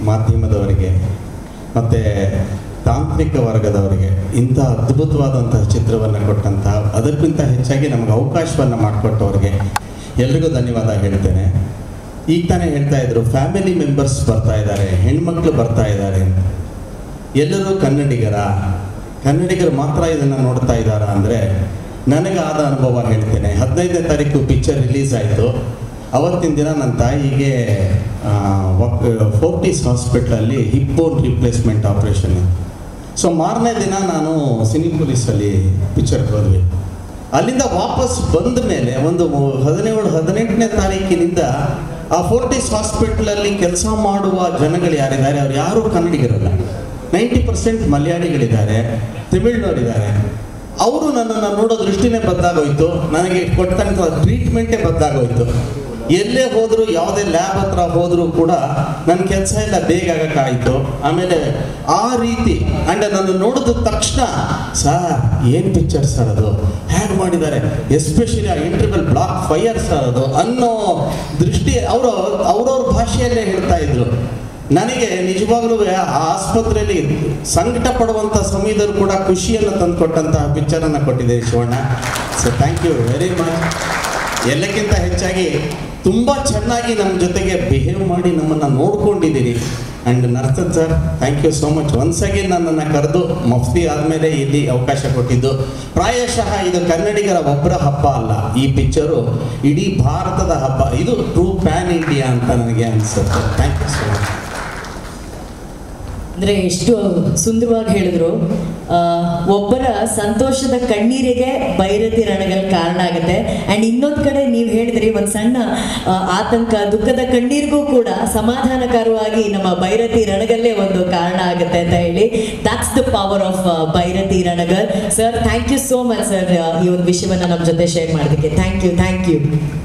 ಮಾಧ್ಯಮದವರಿಗೆ ಮತ್ತು ತಾಂತ್ರಿಕ ವರ್ಗದವರಿಗೆ ಇಂಥ ಅದ್ಭುತವಾದಂತಹ ಚಿತ್ರವನ್ನು ಕೊಟ್ಟಂತಹ ಅದಕ್ಕಿಂತ ಹೆಚ್ಚಾಗಿ ನಮಗೆ ಅವಕಾಶವನ್ನು ಮಾಡಿಕೊಟ್ಟವ್ರಿಗೆ ಎಲ್ರಿಗೂ ಧನ್ಯವಾದ ಹೇಳ್ತೇನೆ ಈಗ ತಾನೇ ಹೇಳ್ತಾ ಇದ್ರು ಫ್ಯಾಮಿಲಿ ಮೆಂಬರ್ಸ್ ಬರ್ತಾ ಇದ್ದಾರೆ ಹೆಣ್ಮಕ್ಳು ಬರ್ತಾ ಇದ್ದಾರೆ ಅಂತ ಎಲ್ಲರೂ ಕನ್ನಡಿಗರ ಕನ್ನಡಿಗರು ಮಾತ್ರ ಇದನ್ನು ನೋಡ್ತಾ ಇದ್ದಾರಾ ಅಂದರೆ ನನಗಾದ ಅನುಭವ ಹೇಳ್ತೇನೆ ಹದಿನೈದನೇ ತಾರೀಕು ಪಿಕ್ಚರ್ ರಿಲೀಸ್ ಆಯಿತು ಅವತ್ತಿನ ದಿನ ನನ್ನ ತಾಯಿಗೆ ಫೋರ್ಟಿಸ್ ಹಾಸ್ಪಿಟ್ಲಲ್ಲಿ hip bone replacement operation so ಮಾರನೇ ದಿನ ನಾನು ಸಿನಿಪೊಲೀಸಲ್ಲಿ ಪಿಕ್ಚರ್ಗೆ ಹೋದ್ವಿ ಅಲ್ಲಿಂದ ವಾಪಸ್ ಬಂದ ಮೇಲೆ ಒಂದು ಹದಿನೇಳು ಹದಿನೆಂಟನೇ ತಾರೀಕಿನಿಂದ ಆ ಫೋರ್ಟಿಸ್ ಹಾಸ್ಪಿಟ್ಲಲ್ಲಿ ಕೆಲಸ ಮಾಡುವ ಜನಗಳು ಯಾರಿದ್ದಾರೆ ಅವ್ರು ಯಾರೂ ಕನ್ನಡಿಗರಲ್ಲ ನೈಂಟಿ ಪರ್ಸೆಂಟ್ ಮಲಯಾಳಿಗಳಿದ್ದಾರೆ ತಮಿಳ್ನವರಿದ್ದಾರೆ ಅವರು ನನ್ನನ್ನು ನೋಡೋ ದೃಷ್ಟಿನೇ ಬದಲಾಗೋಯ್ತು ನನಗೆ ಕೊಟ್ಟಂಥ ಟ್ರೀಟ್ಮೆಂಟೇ ಬದಲಾಗೋಯ್ತು ಎಲ್ಲೇ ಹೋದರೂ ಯಾವುದೇ ಲ್ಯಾಬ್ ಹತ್ರ ಹೋದರೂ ಕೂಡ ನನ್ನ ಕೆಲಸ ಎಲ್ಲ ಬೇಗ ಆಗಕ್ಕಾಯಿತು ಆಮೇಲೆ ಆ ರೀತಿ ಆ್ಯಂಡ್ ನನ್ನ ನೋಡಿದ ತಕ್ಷಣ ಸರ್ ಏನು ಪಿಕ್ಚರ್ ಸರ್ ಅದು ಹೇಗೆ ಮಾಡಿದ್ದಾರೆ ಎಸ್ಪೆಷಲಿ ಆ ಇಂಟರ್ವಲ್ ಬ್ಲಾಕ್ ಫೈರ್ ಸರ್ ಅದು ಅನ್ನೋ ದೃಷ್ಟಿ ಅವರು ಅವ್ರವ್ರ ಭಾಷೆಯಲ್ಲೇ ಹೇಳ್ತಾ ಇದ್ರು ನನಗೆ ನಿಜವಾಗ್ಲೂ ಆ ಆಸ್ಪತ್ರೆಯಲ್ಲಿ ಸಂಕಟ ಪಡುವಂಥ ಸಮಯದಲ್ಲೂ ಕೂಡ ಖುಷಿಯನ್ನು ತಂದುಕೊಟ್ಟಂತಹ ಪಿಕ್ಚರನ್ನು ಕೊಟ್ಟಿದೆ Shivanna so thank you very much ಎಲ್ಲಕ್ಕಿಂತ ಹೆಚ್ಚಾಗಿ ತುಂಬ ಚೆನ್ನಾಗಿ ನಮ್ಮ ಜೊತೆಗೆ ಬಿಹೇವ್ ಮಾಡಿ ನಮ್ಮನ್ನು ನೋಡ್ಕೊಂಡಿದ್ದೀರಿ and Narthan sir thank you so much once again ನನ್ನನ್ನು ಕರೆದು ಮಫ್ತಿ ಆದಮೇಲೆ ಇಲ್ಲಿ ಅವಕಾಶ ಕೊಟ್ಟಿದ್ದು ಪ್ರಾಯಶಃ ಇದು ಕನ್ನಡಿಗರ ಒಬ್ಬರ ಹಬ್ಬ ಅಲ್ಲ ಈ ಪಿಕ್ಚರು ಇಡೀ ಭಾರತದ ಹಬ್ಬ ಇದು ಟ್ರೂ ಪ್ಯಾನ್ ಇಂಡಿಯಾ ಅಂತ ನನಗೆ ಅನಿಸುತ್ತೆ ಥ್ಯಾಂಕ್ ಯು ಸೊ ಮಚ್ ಅಂದ್ರೆ ಎಷ್ಟು ಸುಂದರವಾಗಿ ಹೇಳಿದ್ರು ಆ, ಒಬ್ಬರ ಸಂತೋಷದ ಕಣ್ಣೀರಿಗೆ ಬೈರತಿ ರಣಗಲ್ ಕಾರಣ ಆಗುತ್ತೆ ಅಂಡ್ ಇನ್ನೊಂದ್ ಕಡೆ ನೀವು ಹೇಳಿದ್ರಿ ಒಂದ್ ಸಣ್ಣ ಆ, ಆತಂಕ ದುಃಖದ ಕಣ್ಣೀರಿಗೂ ಕೂಡ ಸಮಾಧಾನಕರವಾಗಿ ನಮ್ಮ ಬೈರತಿ ರಣಗಲ್ಲೇ ಒಂದು ಕಾರಣ ಆಗುತ್ತೆ ಅಂತ ಹೇಳಿ that's the power of Bairathi Ranagal sir thank you so much sir ಈ ಒಂದು ವಿಷಯವನ್ನ ನಮ್ಮ ಜೊತೆ ಶೇರ್ ಮಾಡೋದಕ್ಕೆ ಥ್ಯಾಂಕ್ ಯು ಥ್ಯಾಂಕ್ ಯು